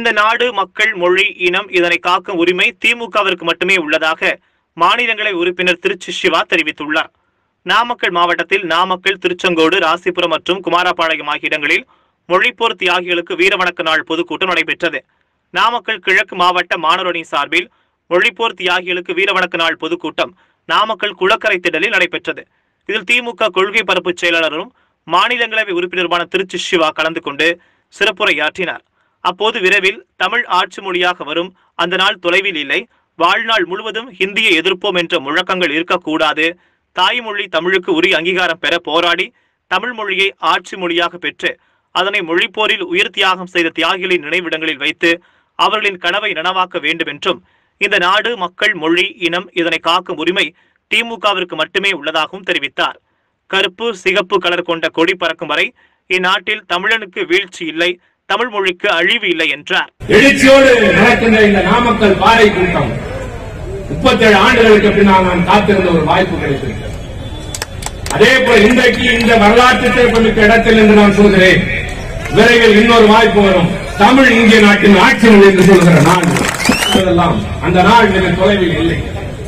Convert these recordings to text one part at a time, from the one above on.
இந்த நாடு மக்கள் மொழி இனம் இதனை காக்கும் உரிமை திமுகவிற்கு மட்டுமே உள்ளதாக மாநிலங்களவை உறுப்பினர் திருச்சி சிவா தெரிவித்துள்ளார் நாமக்கல் மாவட்டத்தில் நாமக்கல் திருச்செங்கோடு ராசிபுரம் மற்றும் குமாரபாளையம் ஆகிய இடங்களில் மொழிப்போர் தியாகிகளுக்கு வீரவணக்க நாள் பொதுக்கூட்டம் நடைபெற்றது நாமக்கல் கிழக்கு மாவட்ட மாணவரணி சார்பில் மொழிப்போர் தியாகிகளுக்கு வீரவணக்க நாள் பொதுக்கூட்டம் நாமக்கல் குளக்கரை திடலில் நடைபெற்றது இதில் திமுக கொள்கை பரப்பு செயலாளரும் மாநிலங்களவை உறுப்பினருமான திருச்சி சிவா கலந்து கொண்டு சிறப்புரையாற்றினார் அப்போது விரைவில் தமிழ் ஆட்சி மொழியாக வரும் அந்த நாள் தொலைவில் இல்லை வாழ்நாள் முழுவதும் ஹிந்தியை எதிர்ப்போம் என்ற முழக்கங்கள் இருக்கக்கூடாது தாய்மொழி தமிழுக்கு உரிய அங்கீகாரம் பெற போராடி தமிழ் மொழியை ஆட்சி மொழியாக பெற்று அதனை மொழிப்போரில் உயிர் தியாகம் செய்த தியாகிகளின் நினைவிடங்களில் வைத்து அவர்களின் கனவை நனவாக்க வேண்டும் என்றும் இந்த நாடு மக்கள் மொழி இனம் இதனை காக்கும் உரிமை திமுகவிற்கு மட்டுமே உள்ளதாகவும் தெரிவித்தார் கருப்பு சிகப்பு கலர் கொண்ட கொடி பறக்கும் வரை இந்நாட்டில் தமிழனுக்கு வீழ்ச்சி இல்லை தமிழ் மொழிக்கு அழிவு இல்லை என்றார் எழுச்சியோடு நடக்கின்ற இந்த நாமக்கல் பாறை கூட்டம் முப்பத்தேழு ஆண்டுகளுக்கு பின்னால் நான் காத்திருந்த ஒரு வாய்ப்பு கிடைத்திருக்கிறது அதே போல இன்றைக்கு இந்த வரலாற்று சிறப்புமிக்க இடத்தில் என்று நான் சொல்கிறேன் விரைவில் இன்னொரு வாய்ப்பு வரும் தமிழ் இந்திய நாட்டின் ஆட்சி மொழி என்று சொல்கிற நாள் இதெல்லாம் அந்த நாள் மிக தொலைவில் இல்லை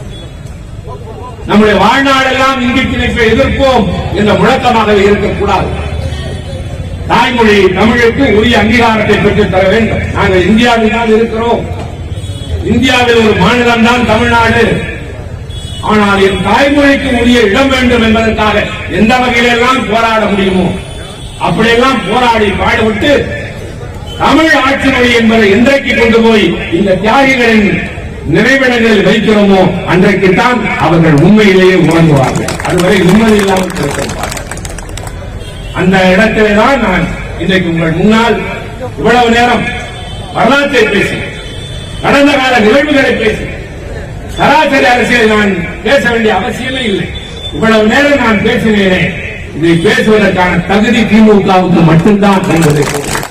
நம்முடைய வாழ்நாளெல்லாம் இந்தி திணைப்பை எதிர்ப்போம் என்ற முழக்கமாக இருக்கக்கூடாது தாய்மொழி தமிழுக்கு உரிய அங்கீகாரத்தை பெற்றுத் தர வேண்டும் நாங்கள் இந்தியாவில் தான் இருக்கிறோம் இந்தியாவில் ஒரு மாநிலம் தான் தமிழ்நாடு ஆனால் என் தாய்மொழிக்கு உரிய இடம் வேண்டும் என்பதற்காக எந்த வகையிலெல்லாம் போராட முடியுமோ அப்படியெல்லாம் போராடி பாடுபட்டு தமிழ் ஆட்சி மொழி என்பதை என்றைக்கு கொண்டு போய் இந்த தியாகிகளின் நினைவிடங்களில் வைக்கிறோமோ அன்றைக்குத்தான் அவர்கள் உண்மையிலேயே உணர்ந்துவார்கள் அதுவரை நிம்மதி இல்லாமல் இருப்பார்கள் அந்த இடத்திலே தான் நான் இன்றைக்கு உங்கள் முன்னால் இவ்வளவு நேரம் வரலாற்றை பேசி கடந்த கால நிகழ்வுகளை பேசி சராசரி அரசியலை நான் பேச வேண்டிய அவசியமே இல்லை இவ்வளவு நேரம் நான் பேசினேனே இதை பேசுவதற்கான தகுதி திமுகவுக்கு மட்டும்தான் என்பதை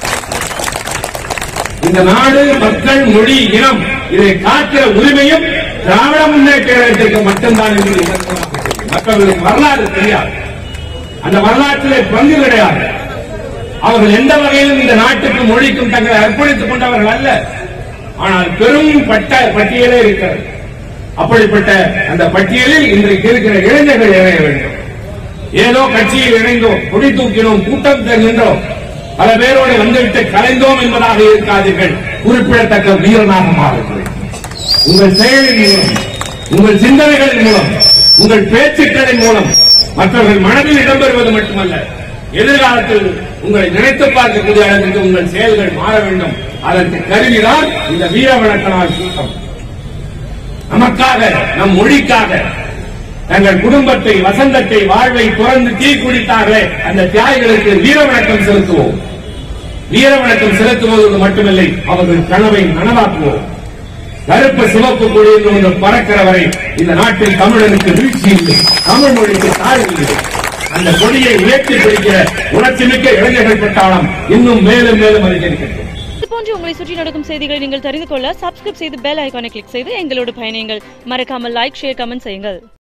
இந்த நாடு மக்கள் மொழி இனம் இதை காக்கிற உரிமையும் திராவிட முன்னேற்ற கழகத்திற்கு மட்டும்தான் என்று இலக்கணமாக தெரியும். மற்றவர்களுக்கு வரலாறு தெரியாது அந்த வரலாற்றிலே பங்கு கிடையாது அவர்கள் எந்த வகையிலும் இந்த நாட்டுக்கும் மொழிக்கும் தங்களை அர்ப்பணித்துக் கொண்டவர்கள் அல்ல ஆனால் பெரும் பட்ட பட்டியலே இருக்கிறது அப்படிப்பட்ட அந்த பட்டியலில் இன்றைக்கு இருக்கிற இளைஞர்கள் இணைய வேண்டும் ஏதோ கட்சியில் இணைந்தோம் கொடி தூக்கினோம் கூட்டம் நின்றோம் பல பேரோடு வந்துவிட்டு கலைந்தோம் என்பதாக இருக்காதீர்கள் குறிப்பிடத்தக்க வீரனாக மாறுங்கள் உங்கள் செயலின் மூலம் உங்கள் சிந்தனைகளின் மூலம் உங்கள் பேச்சுக்களின் மூலம் மற்றவர்கள் மனதில் இடம்பெறுவது மட்டுமல்ல எதிர்காலத்தில் உங்களை நினைத்து பார்க்கக்கூடிய அளவிற்கு உங்கள் செயல்கள் மாற வேண்டும் அதற்கு கருவிதான் இந்த வீர வணக்க நாள் கூட்டம் நமக்காக நம் மொழிக்காக தங்கள் குடும்பத்தை வசந்தத்தை வாழ்வை துறந்து தீ குடித்தார்களே அந்த தியாகிகளுக்கு வீர வணக்கம் செலுத்துவோம் வீர வணக்கம் செலுத்துவதோடு மட்டுமில்லை அவர்கள் கனவை நனவாக்குவோம் கருப்பு சிவப்பு கொடி என்று ஒன்று பறக்கிற வரை இந்த நாட்டில் தமிழனுக்கு வீழ்ச்சி இல்லை தமிழ் மொழிக்கு தாழ்வு இல்லை அந்த கொடியை உயர்த்தி பிடிக்கிற உணர்ச்சிமிக்க இளைஞர்கள் பட்டாளம் இன்னும் மேலும் மேலும் அதிகரிக்கிறது இது போன்று உங்களை சுற்றி நடக்கும் செய்திகளை நீங்கள் தெரிந்து கொள்ள சப்ஸ்கிரைப் செய்து பெல் ஐகானை கிளிக் செய்து எங்களோடு பயணியுங்கள் மறக்காமல் லைக் ஷேர் கமெண்ட் செய்யுங்கள்